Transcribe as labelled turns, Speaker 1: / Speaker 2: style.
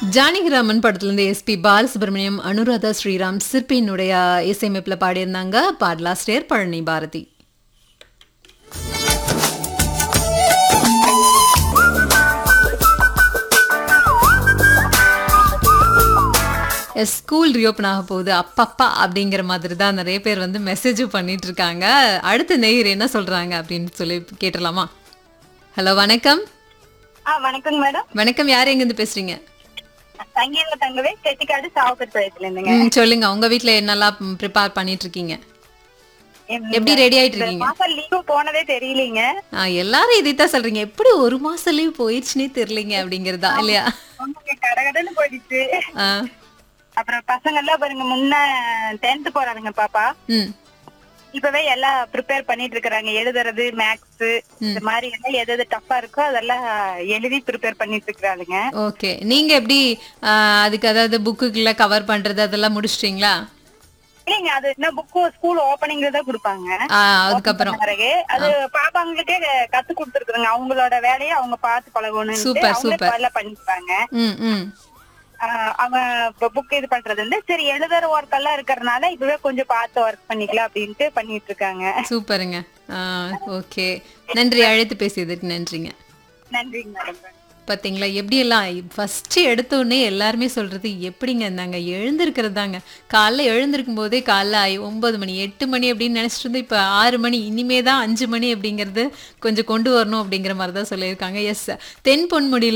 Speaker 1: ஜானகிராமன் படத்துலேருந்து எஸ்பி பாலசுப்ரமணியம் அனுராதா ஸ்ரீராம் சிற்பியினுடைய இசையமைப்பில் பாடியிருந்தாங்க பாடலாசிரியர் Palani Bharathi yes school reopen ஆக போகுது அப்பப்பா அப்படிங்கிற மாதிரி தான் நிறைய பேர் வந்து மெசேஜும் பண்ணிட்டு இருக்காங்க அடுத்த நேயர் என்ன சொல்றாங்க அப்படின்னு சொல்லி கேட்டுடலாமா ஹலோ வணக்கம்
Speaker 2: ஆ வணக்கங்க மேடம்
Speaker 1: வணக்கம் யார் எங்கேருந்து பேசுறீங்க
Speaker 2: சங்கீத தங்கவே செட்டிக்காடு சாவக்கட் பாளையத்துல இருந்துங்க
Speaker 1: ம் சொல்லுங்க உங்க வீட்ல என்னெல்லாம் ப்ரிப்பேர் பண்ணிட்டு இருக்கீங்க
Speaker 2: இந்த
Speaker 1: எப்படி ரெடி ஆயிட்டு இருக்கீங்க
Speaker 2: மாசம் லீவு போனதே தெரியலீங்க
Speaker 1: ஆ, எல்லாரும் இதைத்தான் சொல்றீங்க எப்படி ஒரு மாசம் லீவ் போயிடுச்சுனே தெரியலீங்க அப்படிங்கறதா இல்லையா
Speaker 2: உங்களுக்கு கடகடன்னு போயிடுச்சு
Speaker 1: ஆ,
Speaker 2: அப்புறம் பசங்க எல்லாம் பாருங்க முன்ன டென்த் போறாருங்க பாப்பா
Speaker 1: ம்
Speaker 2: இப்பவே எல்லாம் ப்ரிப்பேர் பண்ணிட்டு இருக்காங்க எழுதுறது மேக்ஸ் இந்த மாதிரி எல்லாம் எது எது டஃபா இருக்கோ அதெல்லாம் எழுதி ப்ரிப்பேர் பண்ணிட்டு இருக்காங்க
Speaker 1: ஓகே நீங்க எப்படி ஆ, அதுக்கு அதாவது புக்குக்குள்ள கவர் பண்றது அதெல்லாம் முடிச்சிட்டீங்களா
Speaker 2: இல்லைங்க அது என்ன புக்கு ஸ்கூல் ஓப்பனிங்ல தான் கொடுப்பாங்க
Speaker 1: ஆ, அதுக்கப்புறம்
Speaker 2: பிறகு அது பாப்பாங்களுக்கே கத்து கொடுத்துருக்குறாங்க அவங்களோட வேலையை அவங்க பார்த்து பழகணும்னு
Speaker 1: Super,
Speaker 2: அவங்களே
Speaker 1: super.
Speaker 2: வேலை பண்ணிப்பாங்க
Speaker 1: ம் ம்
Speaker 2: ஆஹ் அவன் புக் இது பண்றது வந்து சரி எழுதுற ஒர்க் எல்லாம் இருக்கறனால இப்பவே கொஞ்சம் பார்த்து ஒர்க் பண்ணிக்கலாம் அப்படின்ட்டு பண்ணிட்டு இருக்காங்க
Speaker 1: சூப்பருங்க ஓகே நன்றி அழைத்து பேசியதுக்கு நன்றிங்க
Speaker 2: நன்றிங்க மேடம்
Speaker 1: பார்த்தீங்களா எப்படியெல்லாம் ஃபஸ்ட்டு எடுத்தோடனே எல்லாருமே சொல்கிறது எப்படிங்க நாங்கள் எழுந்திருக்கிறது தாங்க காலைல எழுந்திருக்கும் போதே காலைல ஐ- ஒன்பது மணி எட்டு மணி அப்படின்னு நினச்சிட்டு இருந்தோம் இப்போ ஆறு மணி இனிமே தான் அஞ்சு மணி அப்படிங்கிறது கொஞ்சம் கொண்டு வரணும் அப்படிங்கிற மாதிரி தான் சொல்லியிருக்காங்க எஸ் தென் பொன்முடியில்